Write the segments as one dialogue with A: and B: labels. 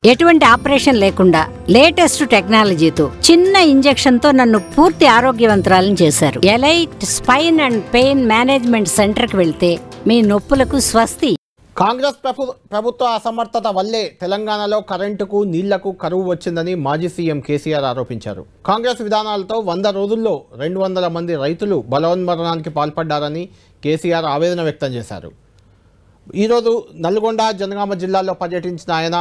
A: ఎటువంటి ఆపరేషన్ లేకుండా లేటెస్ట్ టెక్నాలజీతో చిన్న ఇంజెక్షన్ తో నన్ను పూర్తి ఆరోగ్యవంతురాలను చేశారు elite spine and pain management centre కి వెళ్తే మీ నొప్పులకు స్వస్తి
B: కాంగ్రెస్ ప్రభు ప్రభుత్వ అసమర్థత వల్లే తెలంగాణలో కరెంటుకు నీళ్లకు కరువు వచ్చిందని మాజీ సీఎం కేసీఆర్ ఆరోపించారు కాంగ్రెస్ విధానాలతో వంద రోజుల్లో రెండు వందల మంది రైతులు బలవన్మరణానికి పాల్పడ్డారని కేసీఆర్ ఆవేదన వ్యక్తం చేశారు ఈరోజు నల్గొండ జనగామ జిల్లాల్లో పర్యటించిన ఆయన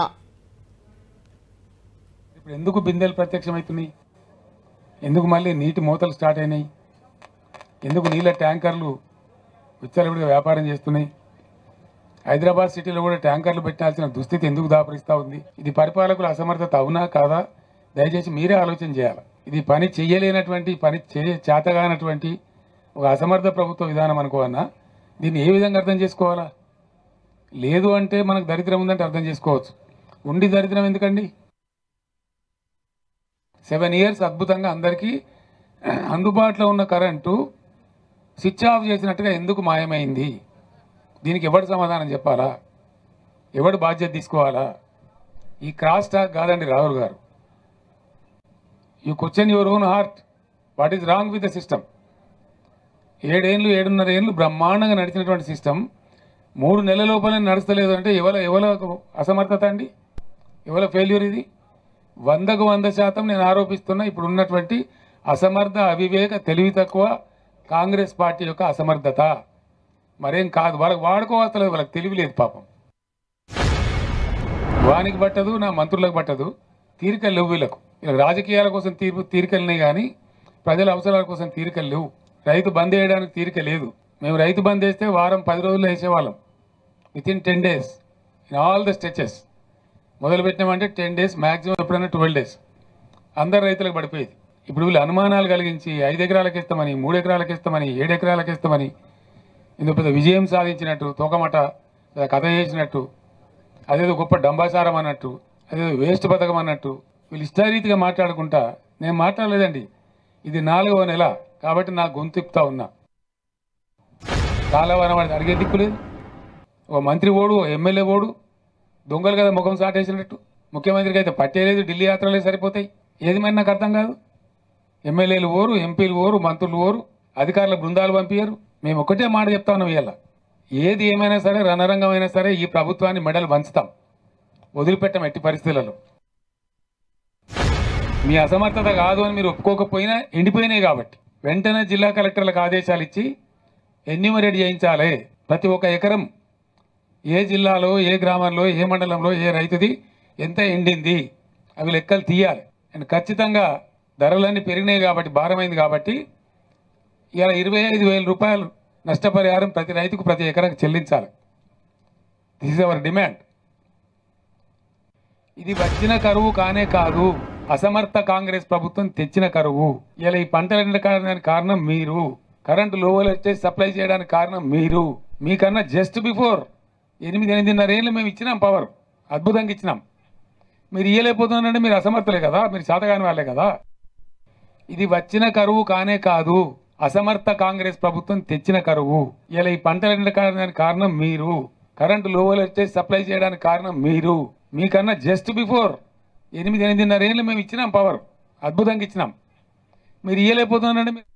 C: ఇప్పుడు ఎందుకు బిందెలు ప్రత్యక్షమవుతున్నాయి ఎందుకు మళ్ళీ నీటి మూతలు స్టార్ట్ అయినాయి ఎందుకు నీళ్ళ ట్యాంకర్లు విచ్చలవిడిగా వ్యాపారం చేస్తున్నాయి హైదరాబాద్ సిటీలో కూడా ట్యాంకర్లు పెట్టాల్సిన దుస్థితి ఎందుకు దాపరిస్తూ ఉంది ఇది పరిపాలకుల అసమర్థత అవునా కాదా దయచేసి మీరే ఆలోచన చేయాలి ఇది పని చెయ్యలేనటువంటి పని చే చేతగానటువంటి ఒక అసమర్థ ప్రభుత్వ విధానం అనుకోవన్నా దీన్ని ఏ విధంగా అర్థం చేసుకోవాలా లేదు అంటే మనకు దరిద్రం ఉందంటే అర్థం చేసుకోవచ్చు ఉండి దరిద్రం ఎందుకండి సెవెన్ ఇయర్స్ అద్భుతంగా అందరికీ అందుబాటులో ఉన్న కరెంటు స్విచ్ ఆఫ్ చేసినట్టుగా ఎందుకు మాయమైంది దీనికి ఎవడు సమాధానం చెప్పాలా ఎవడు బాధ్యత తీసుకోవాలా ఈ క్రాస్ టాక్ కాదండి Rahul garu you question your own heart what is wrong with the system ఏడేళ్ళు ఏడున్నర ఏళ్ళు బ్రహ్మాండంగా నడిచినటువంటి సిస్టమ్ మూడు నెలల లోపలే నడుస్తలేదు అంటే ఎవల ఎవల అసమర్థత అండి ఎవల ఫెయిల్యూర్ ఇది వందకు వంద శాతం నేను ఆరోపిస్తున్నా ఇప్పుడు ఉన్నటువంటి అసమర్థ అవివేక తెలివి తక్కువ కాంగ్రెస్ పార్టీ యొక్క అసమర్థత మరేం కాదు వాళ్ళకి వాడుకోవస్తలేదు వాళ్ళకి తెలివి లేదు పాపం వానికి పట్టదు నా మంత్రులకు పట్టదు తీరికలు లేవు వీళ్ళకు వీళ్ళకి రాజకీయాల కోసం తీర్పు తీరికలున్నాయి కానీ ప్రజల అవసరాల కోసం తీరికలు లేవు రైతు బంద్ వేయడానికి తీరిక లేదు మేము రైతు బంద్ వేస్తే వారం పది రోజుల్లో వేసేవాళ్ళం within ten days in all the stretches మొదలు పెట్టినామంటే టెన్ డేస్ మాక్సిమం ఎప్పుడైనా ట్వెల్వ్ డేస్ అందరు రైతులకు పడిపోయేది ఇప్పుడు వీళ్ళు అనుమానాలు కలిగించి ఐదు ఎకరాలకు ఇస్తామని మూడు ఎకరాలకు ఇస్తామని ఏడు ఎకరాలకు ఇస్తామని ఇందులో పెద్ద విజయం సాధించినట్టు తోకమట పెద్ద కథ చేసినట్టు అదేదో గొప్ప డంబాసారం అన్నట్టు అదేదో వేస్ట్ పథకం అన్నట్టు వీళ్ళు ఇష్టారీతిగా మాట్లాడుకుంటా నేను మాట్లాడలేదండి ఇది నాలుగవ నెల కాబట్టి నా గొంతు తిప్పుతా ఉన్నా కాలవరం వాడికి అడిగే దిక్కులేదు ఓ మంత్రి ఓడు ఓ ఎమ్మెల్యే ఓడు దొంగలు కదా ముఖం సాటేసినట్టు ముఖ్యమంత్రికి అయితే పట్టేలేదు ఢిల్లీ యాత్రలే సరిపోతాయి ఏది మరి నాకు అర్థం కాదు ఎమ్మెల్యేలు ఓరు ఎంపీలు ఓరు మంత్రులు ఓరు అధికారుల బృందాలు పంపించారు మేము ఒకటే మాట చెప్తా ఉన్నాం ఇవాళ ఏది ఏమైనా సరే రణరంగం అయినా సరే ఈ ప్రభుత్వాన్ని మెడలు వంచుతాం వదిలిపెట్టం ఎట్టి పరిస్థితులలో మీ అసమర్థత కాదు అని మీరు ఒప్పుకోకపోయినా ఎండిపోయినాయి కాబట్టి వెంటనే జిల్లా కలెక్టర్లకు ఆదేశాలు ఇచ్చి ఎన్యూమరేట్ చేయించాలి ప్రతి ఒక్క ఎకరం ఏ జిల్లాలో ఏ గ్రామంలో ఏ మండలంలో ఏ రైతుది ఎంత ఎండింది అవి లెక్కలు తీయాలి అండ్ ఖచ్చితంగా ధరలన్నీ పెరిగినాయి కాబట్టి భారమైంది కాబట్టి ఇలా ఇరవై ఐదు వేల రూపాయలు నష్టపరిహారం ప్రతి రైతుకు ప్రతి ఎకరాకు చెల్లించాలి దిస్ ఇస్ అవర్ డిమాండ్ ఇది వచ్చిన కరువు కానే కాదు అసమర్థ కాంగ్రెస్ ప్రభుత్వం తెచ్చిన కరువు ఇలా ఈ పంటలు ఎండడానికి కారణం మీరు కరెంటు లోవలు వచ్చే సప్లై చేయడానికి కారణం మీరు మీకన్నా జస్ట్ బిఫోర్ ఎనిమిది ఎనిమిదిన్నర ఏళ్ళు మేము ఇచ్చినాం పవర్ అద్భుతంగా ఇచ్చినాం మీరు ఇయ్యలేకపోతున్నారంటే మీరు అసమర్థలే కదా మీరు చేతగాని వాళ్ళే కదా ఇది వచ్చిన కరువు కానే కాదు అసమర్థ కాంగ్రెస్ ప్రభుత్వం తెచ్చిన కరువు ఇలా ఈ పంటలు ఎండడానికి కారణం మీరు కరెంటు లోవలు వచ్చే సప్లై చేయడానికి కారణం మీరు మీకన్నా జస్ట్ బిఫోర్ ఎనిమిది ఎనిమిదిన్నర ఏళ్ళు మేము ఇచ్చినాం పవర్ అద్భుతంగా ఇచ్చినాం మీరు ఇయ్యలేకపోతున్నారంటే మీరు